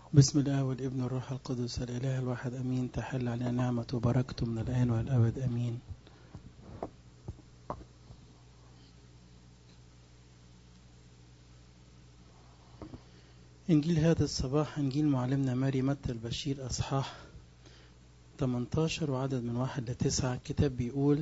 بسم الله والابن والروح القدس الإله الواحد أمين تحل علينا نعمة وبركته من الآن والأبد أمين إنجيل هذا الصباح إنجيل معلمنا ماري متى البشير أصحاح 18 وعدد من واحد لتسعة الكتاب بيقول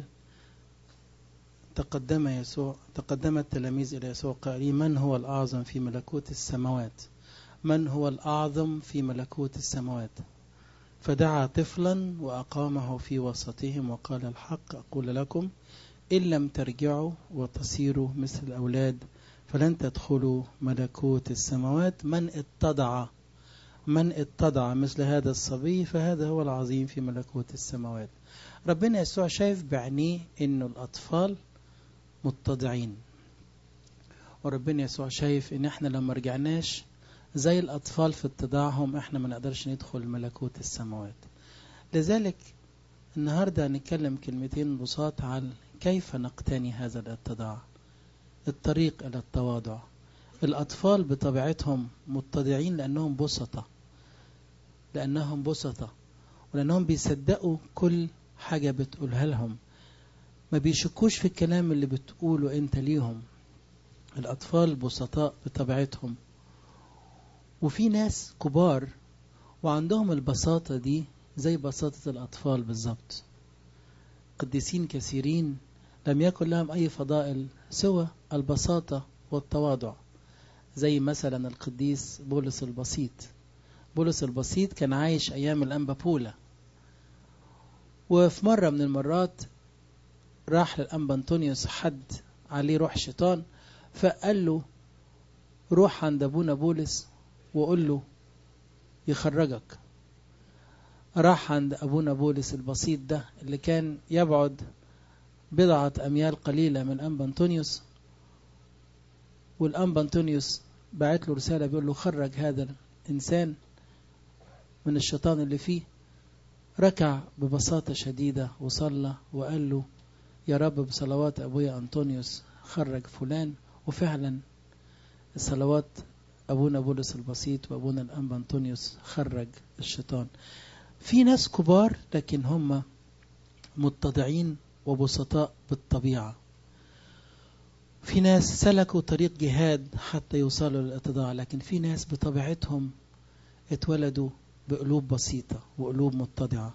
تقدم يسوع تقدم التلاميذ إلى يسوع قائلين من هو الأعظم في ملكوت السماوات من هو الأعظم في ملكوت السماوات فدعا طفلا وأقامه في وسطهم وقال الحق أقول لكم إن لم ترجعوا وتصيروا مثل الأولاد فلن تدخلوا ملكوت السماوات من اتضع من اتضع مثل هذا الصبي فهذا هو العظيم في ملكوت السماوات ربنا يسوع شايف بعينيه انه الاطفال متضعين وربنا يسوع شايف ان احنا لما رجعناش زي الاطفال في اتضاعهم احنا ما نقدرش ندخل ملكوت السماوات لذلك النهارده هنتكلم كلمتين بساط عن كيف نقتني هذا الاتضاع الطريق الى التواضع الاطفال بطبيعتهم متضعين لانهم بسطة لانهم بسطة ولانهم بيصدقوا كل حاجة بتقولها لهم ما بيشكوش في الكلام اللي بتقوله انت ليهم الاطفال بسطاء بطبيعتهم وفي ناس كبار وعندهم البساطة دي زي بساطة الأطفال بالظبط قديسين كثيرين لم يكن لهم أي فضائل سوى البساطة والتواضع زي مثلا القديس بولس البسيط بولس البسيط كان عايش أيام الأنبا بولا وفي مرة من المرات راح للأنبا أنطونيوس حد عليه روح شيطان فقال له روح عند أبونا بولس وقول له يخرجك راح عند أبونا بولس البسيط ده اللي كان يبعد بضعة أميال قليلة من أنبا أنطونيوس والأنبا أنطونيوس بعت له رسالة بيقول له خرج هذا الإنسان من الشيطان اللي فيه ركع ببساطة شديدة وصلى وقال له يا رب بصلوات أبويا أنطونيوس خرج فلان وفعلا الصلوات أبونا بولس البسيط وأبونا الأنبا أنطونيوس خرج الشيطان في ناس كبار لكن هم متضعين وبسطاء بالطبيعة في ناس سلكوا طريق جهاد حتى يوصلوا للاتضاع لكن في ناس بطبيعتهم اتولدوا بقلوب بسيطة وقلوب متضعة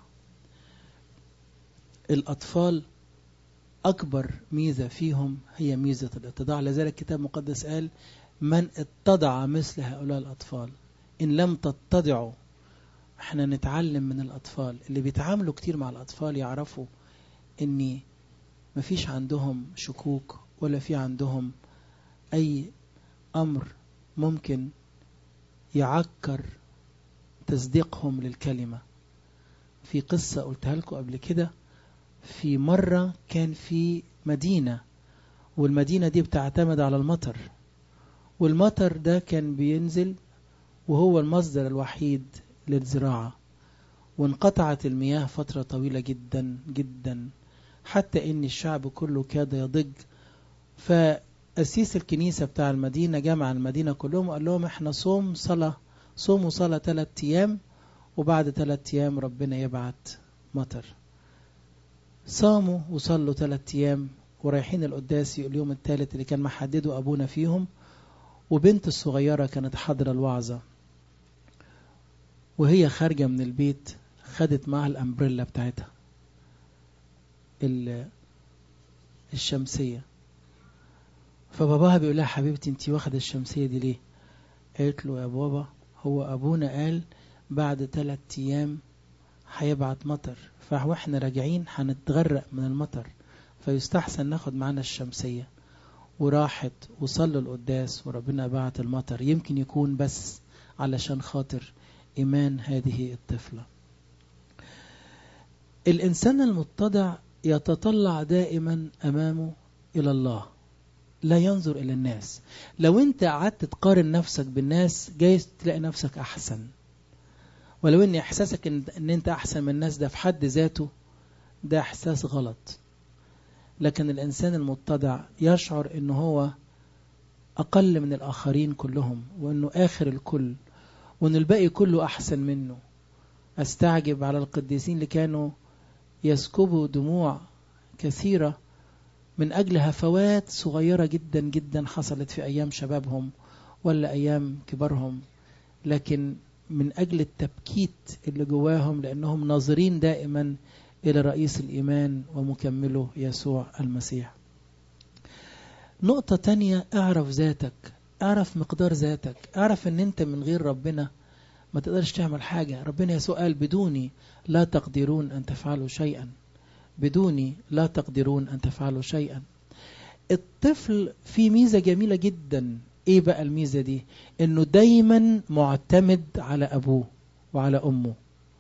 الأطفال أكبر ميزة فيهم هي ميزة الاتضاع لذلك الكتاب المقدس قال من اتضع مثل هؤلاء الأطفال إن لم تتضعوا احنا نتعلم من الأطفال اللي بيتعاملوا كتير مع الأطفال يعرفوا إن مفيش عندهم شكوك ولا في عندهم أي أمر ممكن يعكر تصديقهم للكلمة في قصة قلتها لكم قبل كده في مرة كان في مدينة والمدينة دي بتعتمد على المطر والمطر ده كان بينزل وهو المصدر الوحيد للزراعة وانقطعت المياه فترة طويلة جدا جدا حتى ان الشعب كله كاد يضج فأسيس الكنيسة بتاع المدينة جمع المدينة كلهم وقال لهم احنا صوم صلاة صوموا صلاة ثلاث أيام وبعد ثلاث أيام ربنا يبعت مطر صاموا وصلوا ثلاث أيام ورايحين القداس اليوم الثالث اللي كان محدده أبونا فيهم وبنت الصغيرة كانت حاضرة الوعظة وهي خارجة من البيت خدت معها الأمبريلا بتاعتها الشمسية فباباها بيقول لها حبيبتي انت واخدة الشمسية دي ليه قالت له يا بابا هو أبونا قال بعد ثلاث أيام هيبعت مطر فاحنا راجعين هنتغرق من المطر فيستحسن ناخد معانا الشمسية وراحت وصلوا القداس وربنا بعت المطر يمكن يكون بس علشان خاطر إيمان هذه الطفلة الإنسان المتضع يتطلع دائما أمامه إلى الله لا ينظر إلى الناس لو أنت قعدت تقارن نفسك بالناس جايز تلاقي نفسك أحسن ولو أن إحساسك إن, إن أنت أحسن من الناس ده في حد ذاته ده إحساس غلط لكن الإنسان المتضع يشعر أنه هو أقل من الآخرين كلهم وأنه آخر الكل وان الباقي كله احسن منه استعجب على القديسين اللي كانوا يسكبوا دموع كثيرة من أجل هفوات صغيرة جدا جدا حصلت في أيام شبابهم ولا أيام كبرهم لكن من أجل التبكيت اللي جواهم لأنهم ناظرين دائما إلى رئيس الإيمان ومكمله يسوع المسيح نقطة تانية اعرف ذاتك اعرف مقدار ذاتك اعرف ان انت من غير ربنا ما تقدرش تعمل حاجة ربنا يسوع قال بدوني لا تقدرون أن تفعلوا شيئا بدوني لا تقدرون أن تفعلوا شيئا الطفل في ميزة جميلة جدا ايه بقى الميزة دي انه دايما معتمد على ابوه وعلى امه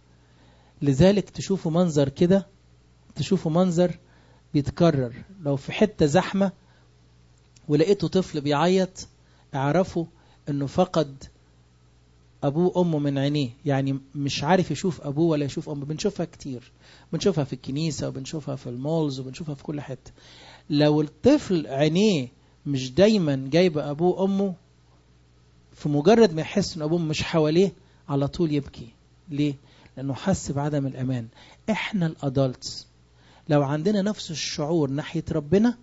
لذلك تشوفوا منظر كده تشوفوا منظر بيتكرر لو في حتة زحمة ولقيته طفل بيعيط اعرفوا انه فقد ابوه وامه من عينيه يعني مش عارف يشوف ابوه ولا يشوف امه بنشوفها كتير بنشوفها في الكنيسة وبنشوفها في المولز وبنشوفها في كل حتة لو الطفل عينيه مش دايما جايبه ابوه وامه في مجرد ما يحس ان ابوه مش حواليه على طول يبكي ليه لانه حس بعدم الامان احنا الادلتس لو عندنا نفس الشعور ناحيه ربنا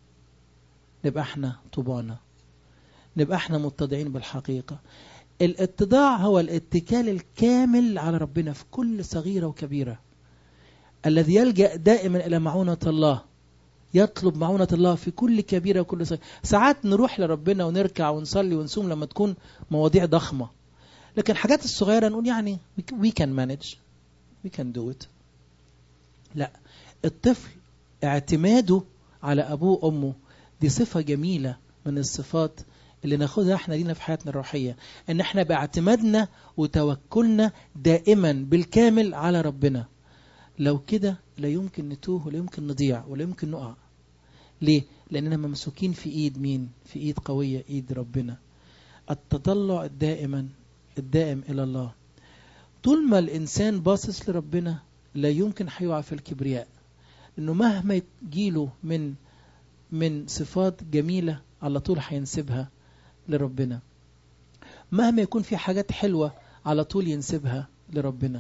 نبقى احنا طوبانا نبقى احنا متضعين بالحقيقه الاتضاع هو الاتكال الكامل على ربنا في كل صغيره وكبيره الذي يلجا دائما الى معونه الله يطلب معونة الله في كل كبيرة وكل صغيرة ساعات نروح لربنا ونركع ونصلي ونصوم لما تكون مواضيع ضخمة لكن الحاجات الصغيرة نقول يعني we can manage we can do it لا الطفل اعتماده على أبوه وأمه دي صفة جميلة من الصفات اللي ناخدها احنا لينا في حياتنا الروحية ان احنا باعتمادنا وتوكلنا دائما بالكامل على ربنا لو كده لا يمكن نتوه ولا يمكن نضيع ولا يمكن نقع ليه؟ لأننا ممسوكين في إيد مين؟ في إيد قوية إيد ربنا التضلع دائما الدائم إلى الله طول ما الإنسان باصص لربنا لا يمكن هيقع في الكبرياء إنه مهما يجيله من من صفات جميلة على طول هينسبها لربنا مهما يكون في حاجات حلوة على طول ينسبها لربنا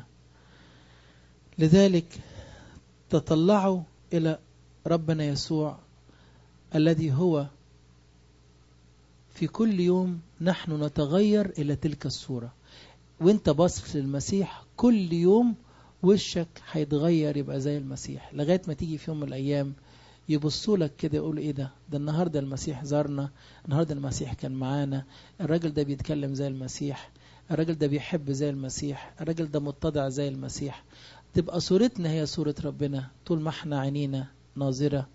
لذلك تطلعوا إلى ربنا يسوع الذي هو في كل يوم نحن نتغير إلى تلك الصورة وانت باصص للمسيح كل يوم وشك هيتغير يبقى زي المسيح لغاية ما تيجي في يوم من الأيام يبصوا لك كده يقولوا ايه ده ده النهارده المسيح زارنا النهارده المسيح كان معانا الراجل ده بيتكلم زي المسيح الراجل ده بيحب زي المسيح الراجل ده متضع زي المسيح تبقى صورتنا هي صورة ربنا طول ما احنا عينينا ناظرة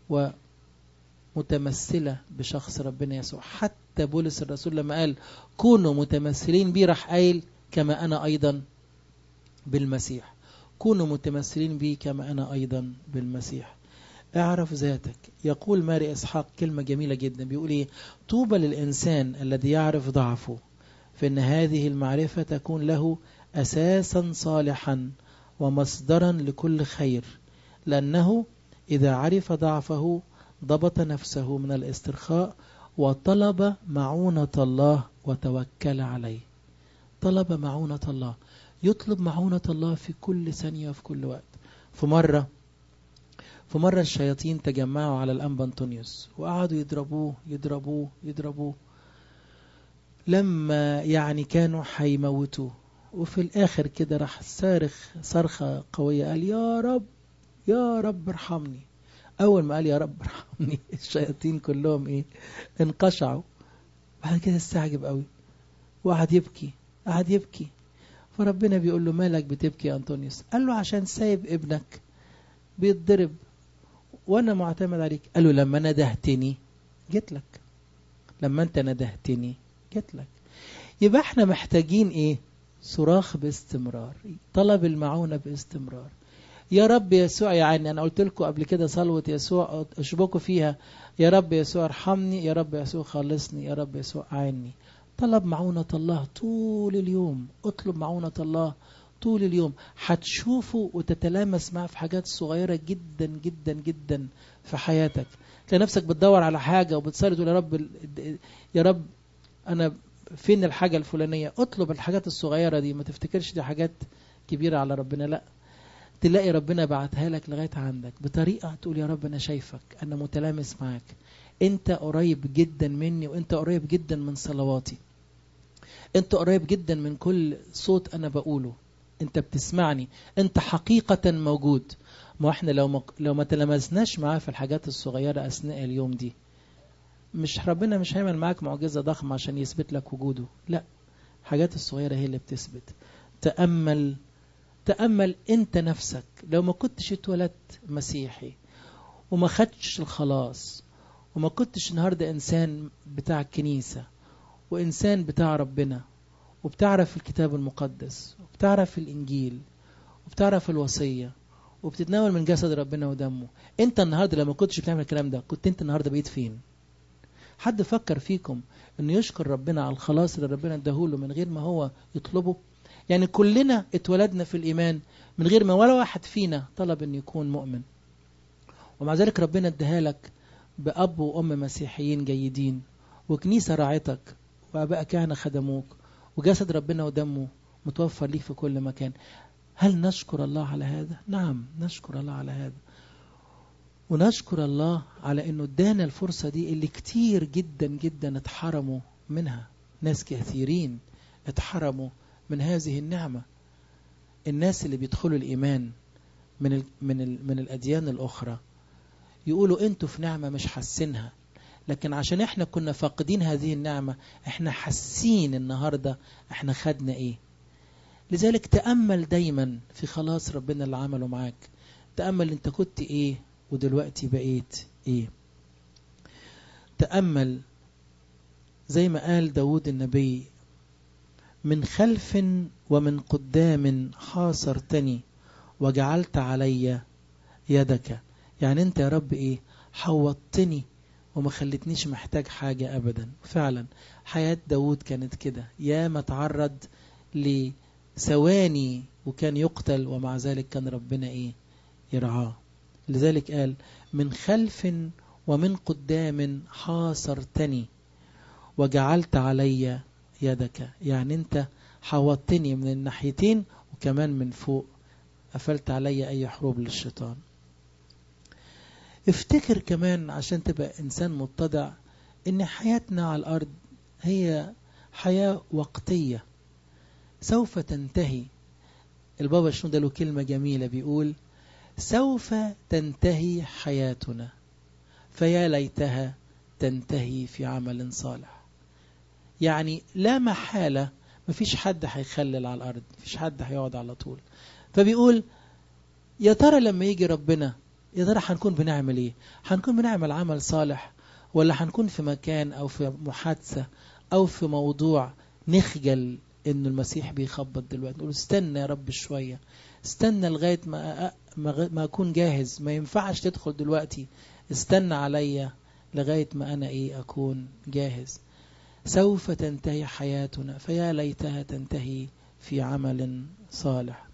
ومتمثلة بشخص ربنا يسوع حتى بولس الرسول لما قال كونوا متمثلين بي راح قايل كما أنا أيضا بالمسيح كونوا متمثلين بي كما أنا أيضا بالمسيح اعرف ذاتك يقول ماري إسحاق كلمة جميلة جدا بيقول إيه طوبى للإنسان الذي يعرف ضعفه فإن هذه المعرفة تكون له أساسا صالحا ومصدرا لكل خير لأنه إذا عرف ضعفه ضبط نفسه من الاسترخاء وطلب معونة الله وتوكل عليه طلب معونة الله يطلب معونة الله في كل ثانية وفي كل وقت في مرة في مرة الشياطين تجمعوا على الأنبا أنطونيوس وقعدوا يضربوه يضربوه يضربوه لما يعني كانوا حيموتوه وفي الآخر كده راح صارخ صرخة قوية قال يا رب يا رب ارحمني أول ما قال يا رب ارحمني الشياطين كلهم إيه انقشعوا بعد كده استعجب قوي وقعد يبكي قعد يبكي فربنا بيقول له مالك بتبكي يا أنطونيوس قال له عشان سايب ابنك بيتضرب وأنا معتمد عليك قال له لما ندهتني جيت لك لما أنت ندهتني جيت لك يبقى احنا محتاجين ايه صراخ باستمرار طلب المعونة باستمرار يا رب يسوع يعني أنا قلت لكم قبل كده صلوة يسوع اشبكوا فيها يا رب يسوع ارحمني يا رب يسوع خلصني يا رب يسوع أعني طلب معونة الله طول اليوم اطلب معونة الله طول اليوم هتشوفه وتتلامس معه في حاجات صغيرة جدا جدا جدا في حياتك تلاقي نفسك بتدور على حاجة وبتصلي تقول يا رب يا رب أنا فين الحاجة الفلانية اطلب الحاجات الصغيرة دي ما تفتكرش دي حاجات كبيرة على ربنا لا تلاقي ربنا بعتها لك لغاية عندك بطريقة تقول يا رب أنا شايفك أنا متلامس معاك أنت قريب جدا مني وأنت قريب جدا من صلواتي أنت قريب جدا من كل صوت أنا بقوله أنت بتسمعني أنت حقيقة موجود ما احنا لو ما لو ما تلمسناش معاه في الحاجات الصغيرة أثناء اليوم دي مش ربنا مش هيعمل معاك معجزة ضخمة عشان يثبت لك وجوده لا الحاجات الصغيرة هي اللي بتثبت تأمل تأمل أنت نفسك لو ما كنتش اتولدت مسيحي وما خدتش الخلاص وما كنتش النهاردة إنسان بتاع الكنيسة وإنسان بتاع ربنا وبتعرف الكتاب المقدس وبتعرف الإنجيل وبتعرف الوصية وبتتناول من جسد ربنا ودمه انت النهارده لما كنتش بتعمل الكلام ده كنت انت النهارده بقيت فين حد فكر فيكم انه يشكر ربنا على الخلاص اللي ربنا اداهوله من غير ما هو يطلبه يعني كلنا اتولدنا في الايمان من غير ما ولا واحد فينا طلب ان يكون مؤمن ومع ذلك ربنا اداها لك باب وام مسيحيين جيدين وكنيسه راعتك واباء كهنه خدموك وجسد ربنا ودمه متوفر ليك في كل مكان هل نشكر الله على هذا؟ نعم نشكر الله على هذا ونشكر الله على انه ادانا الفرصة دي اللي كتير جدا جدا اتحرموا منها ناس كثيرين اتحرموا من هذه النعمة الناس اللي بيدخلوا الإيمان من ال من ال من الأديان الأخرى يقولوا انتوا في نعمة مش حاسينها لكن عشان احنا كنا فاقدين هذه النعمة احنا حاسين النهاردة احنا خدنا ايه لذلك تأمل دايما في خلاص ربنا اللي عمله معاك تأمل انت كنت ايه ودلوقتي بقيت ايه تأمل زي ما قال داود النبي من خلف ومن قدام حاصرتني وجعلت علي يدك يعني انت يا رب ايه حوطتني وما خلتنيش محتاج حاجة ابدا فعلا حياة داود كانت كده يا ما تعرض لثواني وكان يقتل ومع ذلك كان ربنا ايه يرعاه لذلك قال من خلف ومن قدام حاصرتني وجعلت علي يدك يعني انت حوطتني من الناحيتين وكمان من فوق قفلت علي اي حروب للشيطان افتكر كمان عشان تبقى انسان متضع ان حياتنا على الارض هي حياة وقتية سوف تنتهي البابا شنودة له كلمة جميلة بيقول سوف تنتهي حياتنا فيا ليتها تنتهي في عمل صالح يعني لا محالة مفيش حد هيخلل على الأرض مفيش حد هيقعد على طول فبيقول يا ترى لما يجي ربنا يا ترى هنكون بنعمل ايه هنكون بنعمل عمل صالح ولا هنكون في مكان او في محادثة او في موضوع نخجل انه المسيح بيخبط دلوقتي نقول استنى يا رب شوية استنى لغاية ما, ما أكون جاهز ما ينفعش تدخل دلوقتي استنى عليا لغاية ما أنا إيه أكون جاهز سوف تنتهي حياتنا فيا ليتها تنتهي في عمل صالح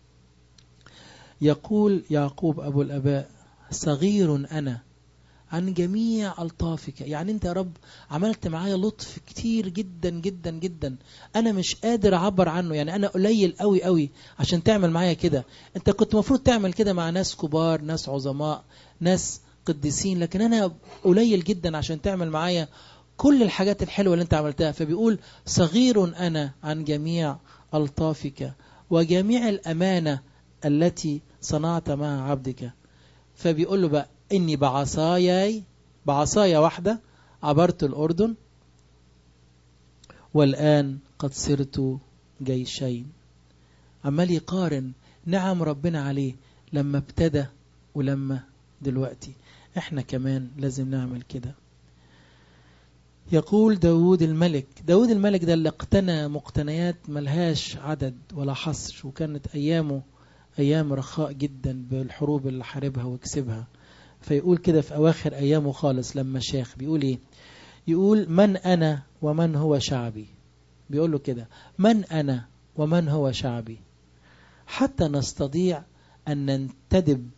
يقول يعقوب أبو الأباء صغير أنا عن جميع ألطافك يعني أنت يا رب عملت معايا لطف كتير جدا جدا جدا أنا مش قادر أعبر عنه يعني أنا قليل قوي قوي عشان تعمل معايا كده أنت كنت مفروض تعمل كده مع ناس كبار ناس عظماء ناس قديسين لكن أنا قليل جدا عشان تعمل معايا كل الحاجات الحلوة اللي أنت عملتها فبيقول صغير أنا عن جميع ألطافك وجميع الأمانة التي صنعت مع عبدك فبيقول له بقى إني بعصاياي بعصايا واحدة عبرت الأردن والآن قد صرت جيشين عمال يقارن نعم ربنا عليه لما ابتدى ولما دلوقتي احنا كمان لازم نعمل كده يقول داود الملك داود الملك ده اللي اقتنى مقتنيات ملهاش عدد ولا حصر وكانت أيامه أيام رخاء جدا بالحروب اللي حاربها وكسبها فيقول كده في أواخر أيامه خالص لما شاخ بيقول إيه يقول من أنا ومن هو شعبي بيقول له كده من أنا ومن هو شعبي حتى نستطيع أن ننتدب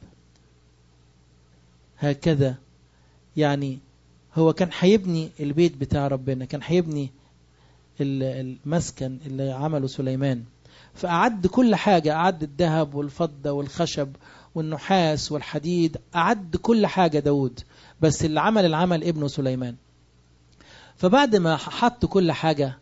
هكذا يعني هو كان هيبني البيت بتاع ربنا كان هيبني المسكن اللي عمله سليمان فأعد كل حاجة أعد الذهب والفضة والخشب والنحاس والحديد أعد كل حاجة داود بس اللي عمل العمل ابنه سليمان فبعد ما حط كل حاجة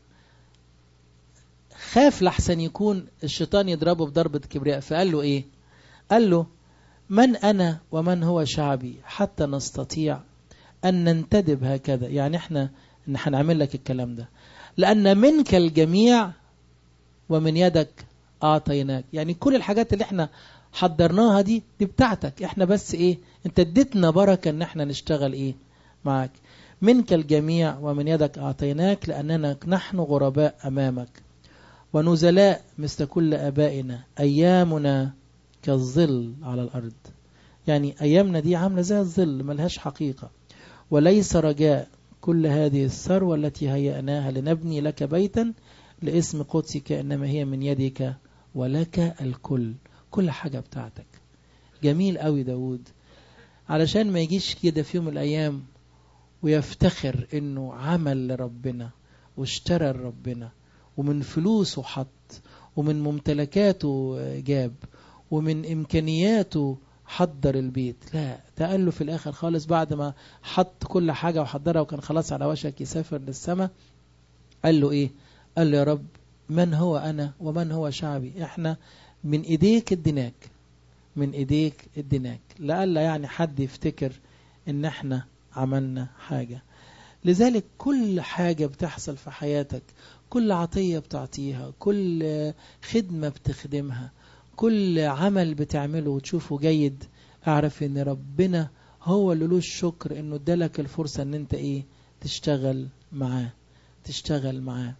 خاف لحسن يكون الشيطان يضربه بضربة كبرياء فقال له ايه قال له من أنا ومن هو شعبي حتى نستطيع أن ننتدب هكذا يعني احنا ان هنعمل لك الكلام ده لأن منك الجميع ومن يدك أعطيناك يعني كل الحاجات اللي احنا حضرناها دي دي بتاعتك احنا بس ايه انت اديتنا بركة ان احنا نشتغل ايه معاك منك الجميع ومن يدك أعطيناك لأننا نحن غرباء أمامك ونزلاء مثل كل أبائنا أيامنا كالظل على الأرض يعني أيامنا دي عاملة زي الظل ملهاش حقيقة وليس رجاء كل هذه الثروة التي هيأناها لنبني لك بيتا لاسم قدسك إنما هي من يدك ولك الكل كل حاجة بتاعتك جميل قوي داود علشان ما يجيش كده في يوم من الأيام ويفتخر إنه عمل لربنا واشترى لربنا ومن فلوسه حط ومن ممتلكاته جاب ومن إمكانياته حضر البيت لا ده قال له في الآخر خالص بعد ما حط كل حاجة وحضرها وكان خلاص على وشك يسافر للسماء قال له إيه قال له يا رب من هو أنا ومن هو شعبي إحنا من إيديك اديناك من إيديك اديناك لألا يعني حد يفتكر إن إحنا عملنا حاجة لذلك كل حاجة بتحصل في حياتك كل عطية بتعطيها كل خدمة بتخدمها كل عمل بتعمله وتشوفه جيد اعرف ان ربنا هو اللي له الشكر انه ادالك الفرصة ان انت ايه تشتغل معاه تشتغل معاه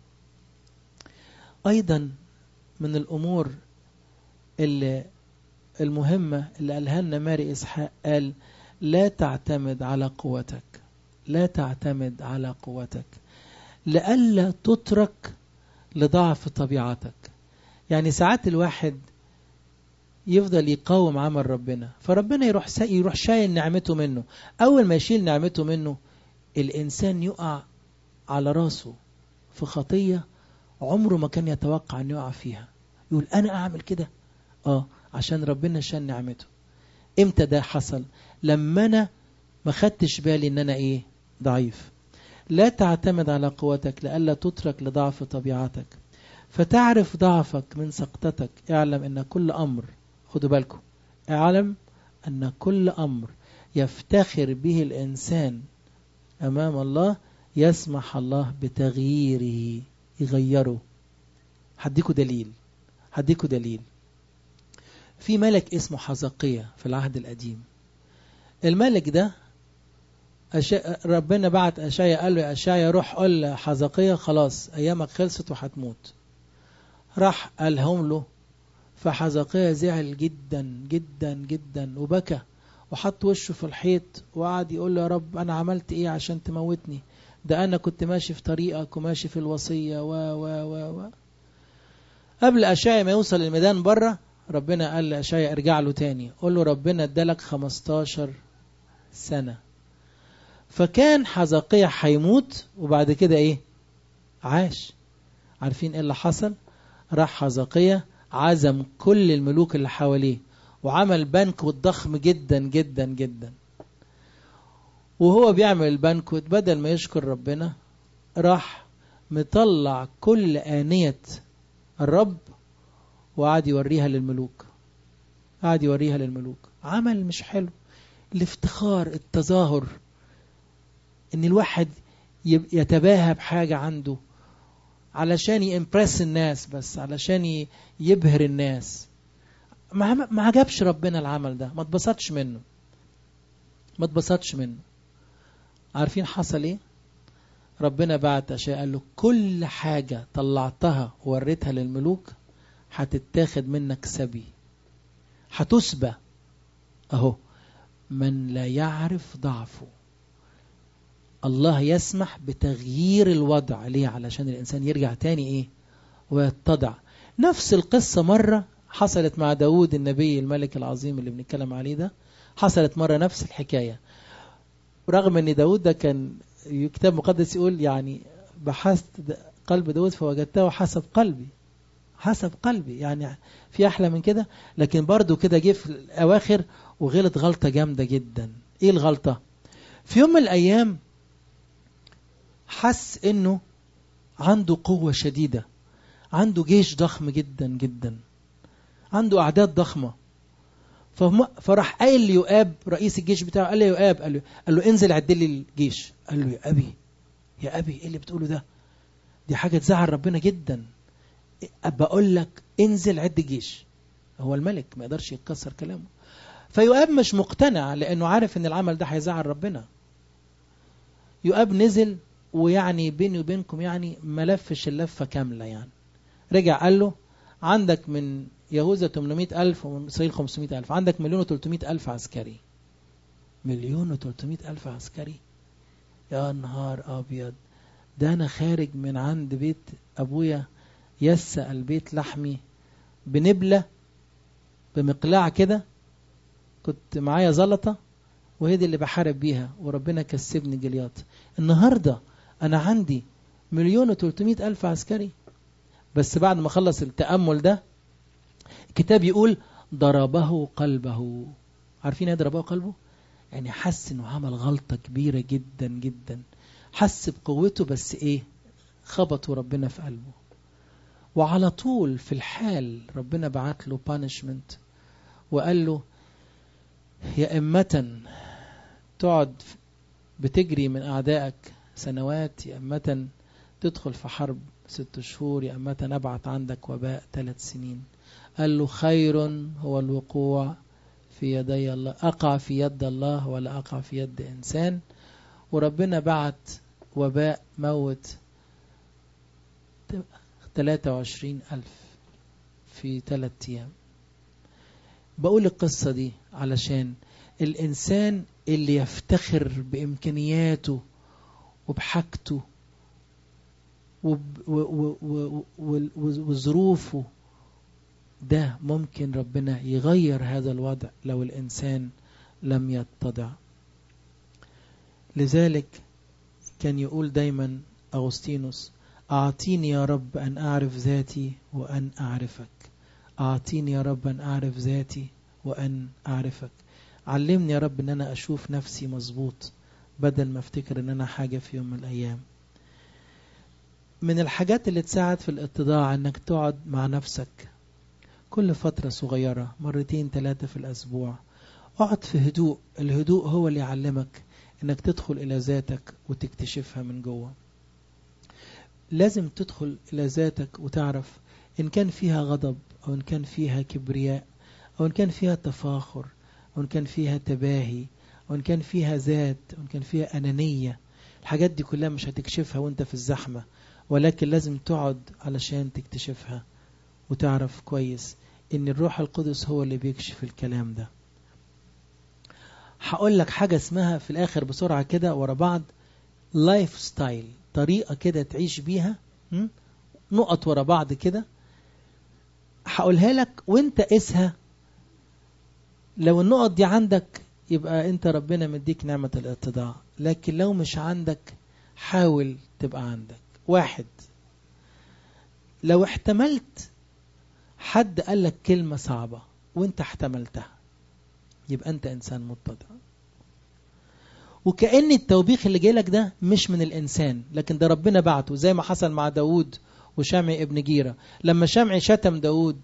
ايضا من الامور اللي المهمة اللي قالها لنا ماري اسحاق قال لا تعتمد على قوتك لا تعتمد على قوتك لئلا تترك لضعف طبيعتك يعني ساعات الواحد يفضل يقاوم عمل ربنا فربنا يروح يروح شايل نعمته منه اول ما يشيل نعمته منه الانسان يقع على راسه في خطيه عمره ما كان يتوقع انه يقع فيها يقول انا اعمل كده اه عشان ربنا شال نعمته امتى ده حصل لما انا ما خدتش بالي ان انا ايه ضعيف لا تعتمد على قوتك لئلا تترك لضعف طبيعتك فتعرف ضعفك من سقطتك اعلم ان كل امر خدوا بالكم اعلم أن كل أمر يفتخر به الإنسان أمام الله يسمح الله بتغييره يغيره هديكوا دليل هديكوا دليل في ملك اسمه حزقية في العهد القديم الملك ده أشا... ربنا بعت أشايا قال له يا أشايا روح قول لحزقية خلاص أيامك خلصت وهتموت راح قالهم له فحزقية زعل جدا جدا جدا وبكى وحط وشه في الحيط وقعد يقول له يا رب أنا عملت إيه عشان تموتني ده أنا كنت ماشي في طريقك وماشي في الوصية و و و و قبل أشعيا ما يوصل الميدان بره ربنا قال لأشعيا ارجع له تاني قول له ربنا ادالك 15 سنة فكان حزقية هيموت وبعد كده ايه عاش عارفين ايه اللي حصل راح حزقية عزم كل الملوك اللي حواليه وعمل بنكوت ضخم جدا جدا جدا وهو بيعمل البنكوت بدل ما يشكر ربنا راح مطلع كل آنية الرب وقعد يوريها للملوك قعد يوريها للملوك عمل مش حلو الافتخار التظاهر ان الواحد يتباهى بحاجة عنده علشان يمبرس الناس بس علشان يبهر الناس ما عجبش ربنا العمل ده ما اتبسطش منه ما اتبسطش منه عارفين حصل ايه ربنا بعت اشياء قال له كل حاجة طلعتها ووريتها للملوك هتتاخد منك سبي هتسبى اهو من لا يعرف ضعفه الله يسمح بتغيير الوضع ليه علشان الإنسان يرجع تاني إيه ويتضع نفس القصة مرة حصلت مع داود النبي الملك العظيم اللي بنتكلم عليه ده حصلت مرة نفس الحكاية رغم ان داود ده كان كتاب مقدس يقول يعني بحثت قلب داود فوجدته حسب قلبي حسب قلبي يعني في أحلى من كده لكن برضو كده جه في الأواخر وغلط غلطة جامدة جدا إيه الغلطة في يوم من الأيام حس إنه عنده قوة شديدة عنده جيش ضخم جدا جدا عنده أعداد ضخمة فراح قايل ليؤاب رئيس الجيش بتاعه قال له يا يؤاب قال له, قال له انزل عدل لي الجيش قال له يا أبي يا أبي إيه اللي بتقوله ده دي حاجة تزعل ربنا جدا بقول لك انزل عد الجيش هو الملك ما يقدرش يتكسر كلامه فيؤاب مش مقتنع لأنه عارف ان العمل ده هيزعل ربنا يؤاب نزل ويعني بيني وبينكم يعني ما لفش اللفة كاملة يعني رجع قال له عندك من يهوذا 800 ألف ومن إسرائيل 500 ألف عندك مليون و300 ألف عسكري مليون و300 ألف عسكري يا نهار أبيض ده أنا خارج من عند بيت أبويا يسأ البيت لحمي بنبلة بمقلاع كده كنت معايا زلطة وهي دي اللي بحارب بيها وربنا كسبني جليات النهاردة أنا عندي مليون وتلتمائة ألف عسكري بس بعد ما خلص التأمل ده الكتاب يقول ضربه قلبه عارفين ايه ضربه قلبه يعني حس انه عمل غلطة كبيرة جدا جدا حس بقوته بس ايه خبطوا ربنا في قلبه وعلى طول في الحال ربنا بعت له بانشمنت وقال له يا إمة تقعد بتجري من أعدائك سنوات يا إمة تدخل في حرب ست شهور يا إمة نبعت عندك وباء ثلاث سنين قال له خير هو الوقوع في يدي الله أقع في يد الله ولا أقع في يد إنسان وربنا بعت وباء موت 23 ألف في ثلاثة أيام بقول القصة دي علشان الإنسان اللي يفتخر بإمكانياته وبحاجته وظروفه ده ممكن ربنا يغير هذا الوضع لو الإنسان لم يتضع لذلك كان يقول دايما أغسطينوس أعطيني يا رب أن أعرف ذاتي وأن أعرفك أعطيني يا رب أن أعرف ذاتي وأن أعرفك علمني يا رب أن أنا أشوف نفسي مظبوط بدل ما افتكر أن أنا حاجة في يوم من الأيام من الحاجات اللي تساعد في الاتضاع أنك تقعد مع نفسك كل فترة صغيرة مرتين ثلاثة في الأسبوع اقعد في هدوء الهدوء هو اللي يعلمك أنك تدخل إلى ذاتك وتكتشفها من جوه لازم تدخل إلى ذاتك وتعرف إن كان فيها غضب أو إن كان فيها كبرياء أو إن كان فيها تفاخر أو إن كان فيها تباهي أو إن كان فيها ذات أو إن كان فيها أنانية الحاجات دي كلها مش هتكشفها وانت في الزحمة ولكن لازم تقعد علشان تكتشفها وتعرف كويس ان الروح القدس هو اللي بيكشف الكلام ده هقول لك حاجة اسمها في الاخر بسرعة كده ورا بعض لايف ستايل طريقة كده تعيش بيها نقط ورا بعض كده هقولها لك وانت قيسها لو النقط دي عندك يبقى انت ربنا مديك نعمة الاتضاع لكن لو مش عندك حاول تبقى عندك واحد لو احتملت حد قال لك كلمة صعبة وانت احتملتها يبقى انت انسان متضع وكأن التوبيخ اللي جاي ده مش من الإنسان لكن ده ربنا بعته زي ما حصل مع داود وشمعي ابن جيرة لما شمعي شتم داود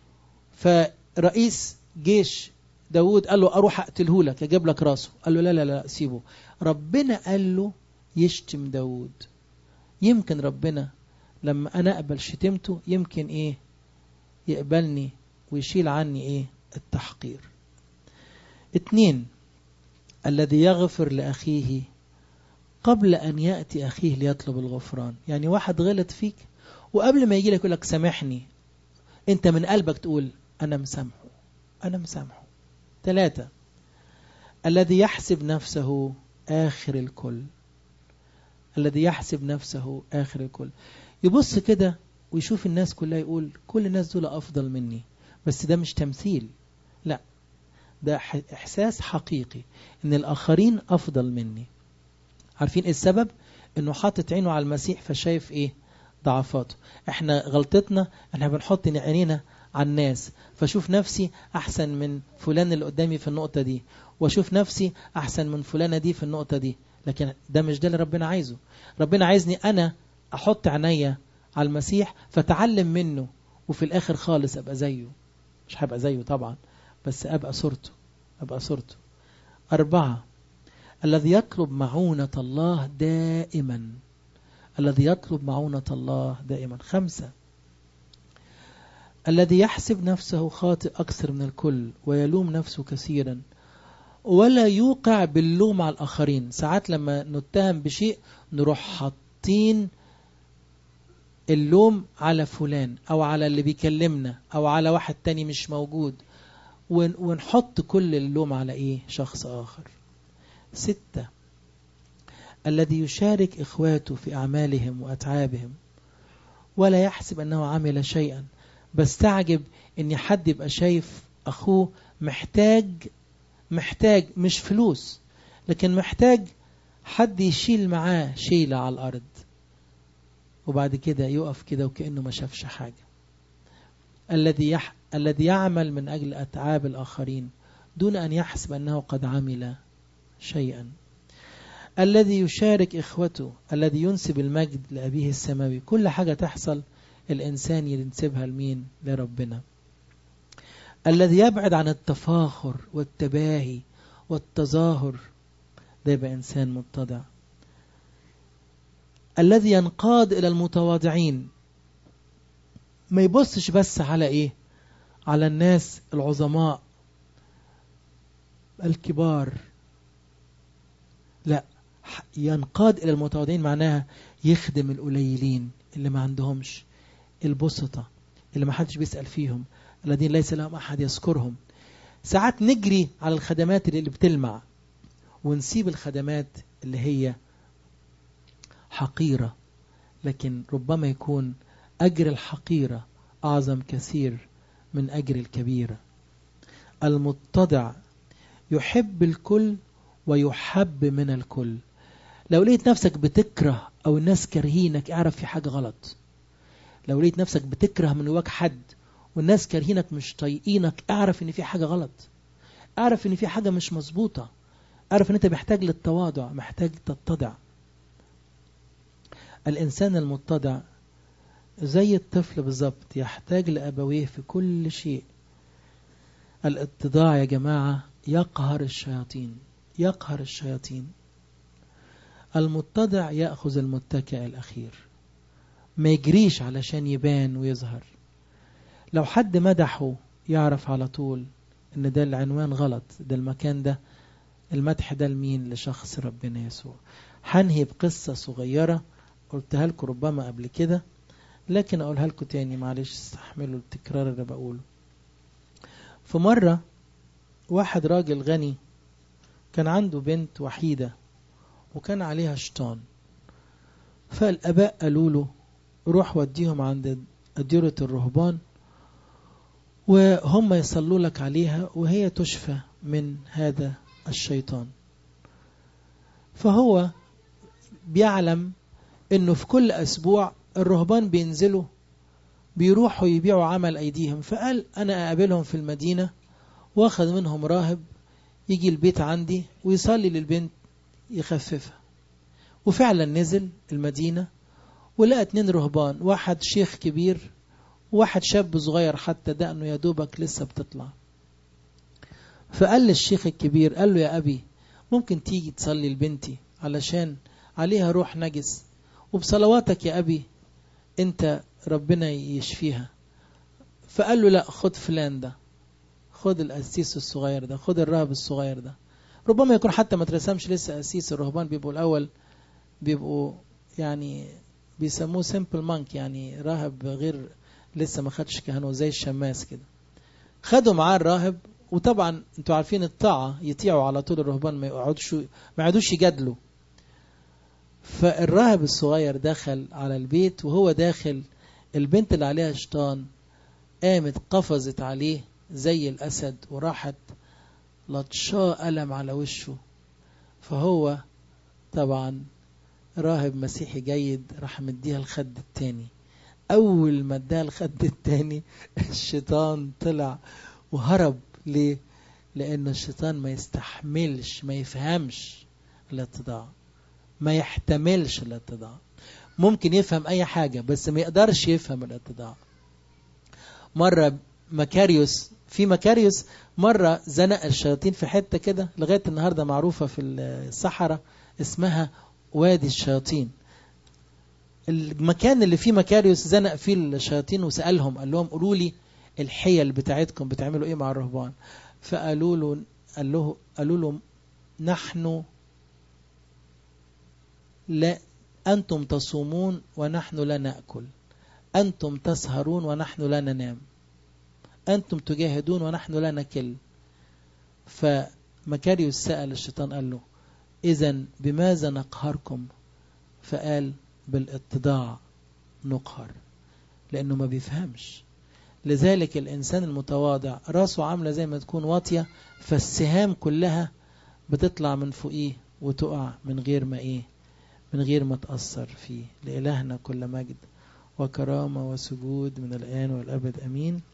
فرئيس جيش داود قال له أروح أقتله لك أجيب لك راسه قال له لا لا لا سيبه ربنا قال له يشتم داود يمكن ربنا لما أنا أقبل شتمته يمكن إيه يقبلني ويشيل عني إيه التحقير اتنين الذي يغفر لأخيه قبل أن يأتي أخيه ليطلب الغفران يعني واحد غلط فيك وقبل ما يجي لك يقول لك سامحني انت من قلبك تقول أنا مسامحه أنا مسامحه ثلاثة الذي يحسب نفسه آخر الكل الذي يحسب نفسه آخر الكل يبص كده ويشوف الناس كلها يقول كل الناس دول أفضل مني بس ده مش تمثيل لا ده إحساس حقيقي إن الآخرين أفضل مني عارفين إيه السبب؟ إنه حاطط عينه على المسيح فشايف إيه؟ ضعفاته احنا غلطتنا احنا بنحط عينينا على الناس فاشوف نفسي احسن من فلان اللي قدامي في النقطة دي واشوف نفسي احسن من فلانة دي في النقطة دي لكن ده مش ده اللي ربنا عايزه ربنا عايزني انا احط عينيا على المسيح فتعلم منه وفي الاخر خالص ابقى زيه مش هبقى زيه طبعا بس ابقى صورته ابقى صورته اربعة الذي يطلب معونة الله دائما الذي يطلب معونة الله دائما خمسة الذي يحسب نفسه خاطئ أكثر من الكل ويلوم نفسه كثيرا ولا يوقع باللوم على الآخرين ساعات لما نتهم بشيء نروح حاطين اللوم على فلان أو على اللي بيكلمنا أو على واحد تاني مش موجود ونحط كل اللوم على إيه شخص آخر ستة الذي يشارك إخواته في أعمالهم وأتعابهم ولا يحسب أنه عمل شيئا بس تعجب أن حد يبقى شايف أخوه محتاج محتاج مش فلوس لكن محتاج حد يشيل معاه شيلة على الأرض وبعد كده يقف كده وكأنه ما شافش حاجة الذي يح... الذي يعمل من أجل أتعاب الآخرين دون أن يحسب أنه قد عمل شيئا الذي يشارك إخوته الذي ينسب المجد لأبيه السماوي كل حاجة تحصل الإنسان ينسبها لمين لربنا الذي يبعد عن التفاخر والتباهي والتظاهر ده يبقى إنسان متضع الذي ينقاد إلى المتواضعين ما يبصش بس على إيه على الناس العظماء الكبار لا ينقاد إلى المتواضعين معناها يخدم القليلين اللي ما عندهمش البسطة اللي ما حدش بيسأل فيهم الذين ليس لهم أحد يذكرهم ساعات نجري على الخدمات اللي بتلمع ونسيب الخدمات اللي هي حقيرة لكن ربما يكون أجر الحقيرة أعظم كثير من أجر الكبيرة المتضع يحب الكل ويحب من الكل لو لقيت نفسك بتكره أو الناس كارهينك اعرف في حاجة غلط لو لقيت نفسك بتكره من جواك حد والناس كارهينك مش طايقينك اعرف ان في حاجة غلط اعرف ان في حاجة مش مظبوطة اعرف ان انت محتاج للتواضع محتاج تتضع الانسان المتضع زي الطفل بالظبط يحتاج لأبويه في كل شيء الاتضاع يا جماعة يقهر الشياطين يقهر الشياطين المتضع يأخذ المتكئ الأخير ما يجريش علشان يبان ويظهر لو حد مدحه يعرف على طول ان ده العنوان غلط ده المكان ده المدح ده لمين لشخص ربنا يسوع هنهي بقصة صغيرة قلتها لكم ربما قبل كده لكن اقولها لكم تاني معلش استحملوا التكرار اللي بقوله في مرة واحد راجل غني كان عنده بنت وحيدة وكان عليها شيطان فالاباء قالوا له روح وديهم عند أديرة الرهبان وهم يصلوا لك عليها وهي تشفى من هذا الشيطان فهو بيعلم انه في كل اسبوع الرهبان بينزلوا بيروحوا يبيعوا عمل ايديهم فقال انا اقابلهم في المدينة واخذ منهم راهب يجي البيت عندي ويصلي للبنت يخففها وفعلا نزل المدينة ولقى اتنين رهبان واحد شيخ كبير وواحد شاب صغير حتى دقنه يا دوبك لسه بتطلع فقال للشيخ الكبير قال له يا أبي ممكن تيجي تصلي لبنتي علشان عليها روح نجس وبصلواتك يا أبي أنت ربنا يشفيها فقال له لا خد فلان ده خد القسيس الصغير ده خد الراهب الصغير ده ربما يكون حتى ما ترسمش لسه قسيس الرهبان بيبقوا الأول بيبقوا يعني بيسموه سيمبل مانك يعني راهب غير لسه ما خدش كهنوت زي الشماس كده خدوا معاه الراهب وطبعا انتوا عارفين الطاعة يطيعوا على طول الرهبان ما يقعدوش ما يقعدوش يجادلوا فالراهب الصغير دخل على البيت وهو داخل البنت اللي عليها شيطان قامت قفزت عليه زي الأسد وراحت لطشاه ألم على وشه فهو طبعا راهب مسيحي جيد راح مديها الخد التاني أول ما اداها الخد التاني الشيطان طلع وهرب ليه؟ لأن الشيطان ما يستحملش ما يفهمش الاتضاع ما يحتملش الاتضاع ممكن يفهم أي حاجة بس ما يقدرش يفهم الاتضاع مرة مكاريوس في مكاريوس مرة زنق الشياطين في حتة كده لغاية النهاردة معروفة في الصحراء اسمها وادي الشياطين المكان اللي فيه مكاريوس زنق فيه الشياطين وسألهم قال لهم قولوا لي الحيل بتاعتكم بتعملوا ايه مع الرهبان فقالوا له قال له قالوا له نحن لا أنتم تصومون ونحن لا نأكل أنتم تسهرون ونحن لا ننام أنتم تجاهدون ونحن لا نكل فمكاريوس سأل الشيطان قال له إذا بماذا نقهركم فقال بالاتضاع نقهر لأنه ما بيفهمش لذلك الإنسان المتواضع راسه عاملة زي ما تكون واطية فالسهام كلها بتطلع من فوقيه وتقع من غير ما إيه من غير ما تأثر فيه لإلهنا كل مجد وكرامة وسجود من الآن والأبد أمين